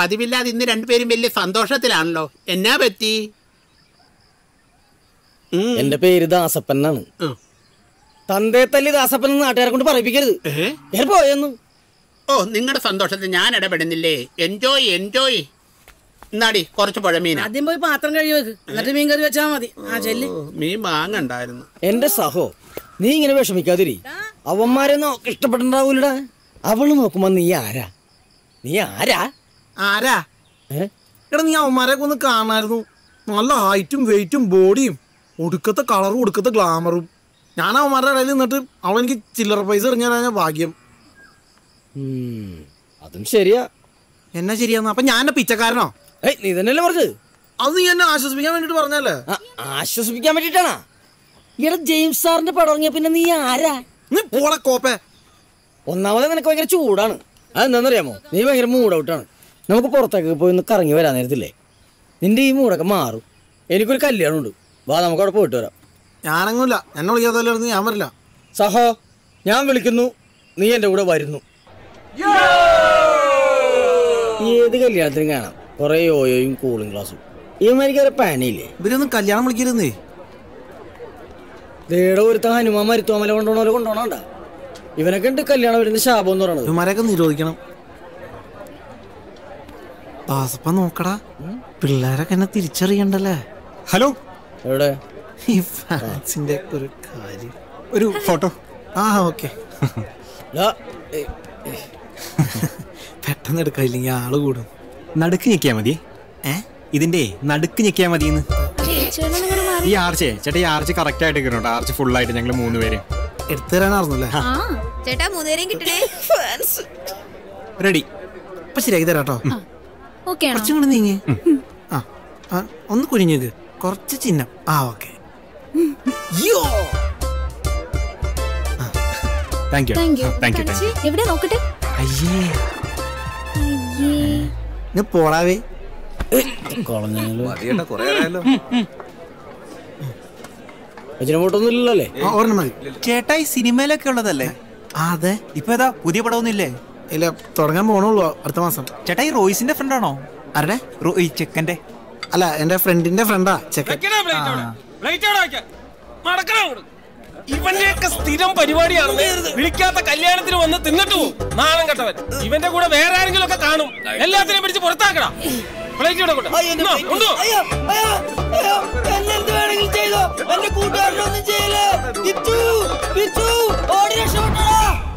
പതിവില്ലാതെ ഇന്ന് രണ്ടുപേരും വലിയ സന്തോഷത്തിലാണല്ലോ എന്നാ പറ്റി ഉം. എന്റെ പേര് ദാസപ്പൻ എന്നാണ് ഉം. തന്തേ തല്ലി ദാസപ്പൻ എന്ന് നാട്ടുകാരെ കൊണ്ട് പറയിപ്പിക്കരുത് ഏ? ഞാൻ പോയെന്നു ഓ നിങ്ങളുടെ സന്തോഷത്തിൽ ഞാൻ ഇടപെടുന്നില്ലേ എൻജോയ് എൻജോയ് എന്നാടി കുറച്ച് പുഴമീന ആദ്യം പോയി പാത്രം കഴുകി വെക്ക് എന്നിട്ട് മീൻ കറി വെച്ചാൽ മതി ആ ചെല്ല് ഓ, മീൻ വാങ്ങണ്ടായിരുന്നു എന്റെ സഹോ നീ ഇങ്ങനെ വിഷമിക്കാതിരി അവന്മാരെ നോക്ക് ഇഷ്ടപ്പെട്ടിട്ടുണ്ടാവൂലടാ അവള് നോക്കുമ്പോ നീ ആരാ നീ ആരാ ആരാ ഏ? എടാ നീ അവന്മാരെയൊക്കെ ഒന്ന് കാണായിരുന്നു നല്ല ഹൈറ്റും വെയിറ്റും ബോഡിയും ഒടുക്കത്തെ കളറും ഒടുക്കത്തെ ഗ്ലാമറും ഞാൻ അവന്മാരുടെ ഇടയിൽ നിന്നിട്ട് അവൾ എനിക്ക് ചില്ലറ പൈസ എറിഞ്ഞു തരാൻ ഭാഗ്യം ഉം, അതും ശരിയാ എന്നാ ശരിയാന്ന് അപ്പൊ ഞാൻ എന്നെ പിച്ചക്കാരനോ ഏയ് നീ തന്നെയല്ലേ പറഞ്ഞത് അത് നീ എന്നെ ആശ്വസിപ്പിക്കാൻ വേണ്ടിട്ട് പറഞ്ഞല്ലേ ആ, ആശ്വസിപ്പിക്കാൻ വേണ്ടിട്ടാണാ ഇവിടെ ജെയിംസ് സാറിന്റെ പടം ഇറങ്ങിയ പിന്നെ നീ ആരാ നീ പോളെ കോപ്പേ ഒന്നാമത് നിനക്ക് ഭയങ്കര ചൂടാണ് അതെന്താണെന്നറിയാമോ നീ ഭയങ്കര മൂഡ് ഔട്ടാണ് നമുക്ക് പുറത്തേക്ക് പോയി ഒന്ന് കറങ്ങി വരാൻ നേരത്തില്ലേ നിന്റെ ഈ മൂടൊക്കെ മാറും എനിക്കൊരു കല്യാണമുണ്ട് വാ നമുക്ക് അവിടെ പോയിട്ട് വരാം ഞാനങ്ങൂല്ല എന്നെ വിളിക്കാത്തല്ലായിരുന്നു ഞാൻ വരില്ല സഹോ ഞാൻ വിളിക്കുന്നു നീ എൻ്റെ കൂടെ വരുന്നു ഏത് കല്യാണത്തിനും കാണാം കുറെ ഓയോയും കൂളിംഗ് ഗ്ലാസും ഇവന്മാരിക്കാരെ പാനിയില്ലേ ഇവരൊന്നും കല്യാണം വിളിക്കരുന്നേ ദേടെ ഒരുത്ത ഹനുമാൻ മരുത്തോമല കൊണ്ടോണോലെ കൊണ്ടോണണ്ട ഇവനൊക്കെ ഉണ്ട് കല്യാണം വരുന്ന ശാപം എന്ന് പറയണത് ഇവന്മാരെയൊക്കെ നിരോധിക്കണം ദാസപ്പ നോക്കടാ പിള്ളേരൊക്കെ എന്നെ തിരിച്ചറിയണ്ടല്ലേ ഹലോ എവിടെ ഈ ഫാൻസിന്റെ ഒരു കാര്യം ഒരു ഫോട്ടോ ആ ഓക്കെ ദാ, ഏയ്, പെട്ടെന്ന് എടുക്കാം ഇല്ലെങ്കിൽ ആള് കൂടും നടുക്ക് ഞെക്കിയാ മതി ഏ ഇതിന്റെ നടുക്ക് ഞെക്കിയാ മതിയെന്ന് ഈ ആർച്ചേ ചേട്ടാ ഈ ആർച്ച് കറക്റ്റ് ആയിട്ട് കിട്ടണം ആർച്ച് ഫുൾ ആയിട്ട് ഞങ്ങൾ മൂന്ന് പേര് എടുത്തു തരാനായിരുന്നല്ലേ ചേട്ടാ മൂന്നുപേരെയും കിട്ടണേ റെഡി അപ്പൊ ശരിയാക്കി തരാം കേട്ടോ ഓക്കെ ആണോ കുറച്ചും കൂടി നീങ്ങി ആ ആ, ഒന്ന് കുനിഞ്ഞേക്ക് കുറച്ച് ചിഹ്നം ആ okay thank you thank you thank you thank you എവിടെ നോക്കട്ടെ അയ്യേ അയ്യേ നീ പോടാവേ കളഞ്ഞാലോ അച്ഛനെ ഫോട്ടൊന്നും ഇല്ലല്ലേ ആ, ഒരെണ്ണം മതി ചേട്ടാ ഈ സിനിമയിലൊക്കെ ഉള്ളതല്ലേ ആ അതെ ഇപ്പൊ ഏതാ പുതിയ പടമൊന്നും ഇല്ലേ ഇല്ല തുടങ്ങാൻ പോണുള്ളൂ അടുത്ത മാസം ചേട്ടാ ഈ റോയ്സിന്റെ ഫ്രണ്ട് ആണോ ആരുടെ ഈ ചെക്കന്റെ അല്ല എന്റെ ഫ്രണ്ടിന്റെ ഫ്രണ്ടാ ചെക്കൻ ഇവന്റെയൊക്കെ സ്ഥിരം പരിപാടിയാണ് വിളിക്കാത്ത കല്യാണത്തിന് വന്ന് തിന്നിട്ട് പോകും നാണം കെട്ടവൻ ഇവന്റെ കൂടെ വേറെ ആരെങ്കിലും ഒക്കെ കാണും എല്ലാത്തിനെയും പിടിച്ച് പുറത്താക്കടാ പ്ലേറ്റ് ഇവിടെ കൊണ്ട് എന്നാ, കൊണ്ടുപോ. അയ്യോ അയ്യോ അയ്യോ എന്നെ എന്ത് വേണമെങ്കിലും ചെയ്തോ എന്റെ കൂട്ടുകാരനൊന്നും ചെയ്യില്ല വിച്ചു വിച്ചു ഓടി രക്ഷപ്പെട്ടോ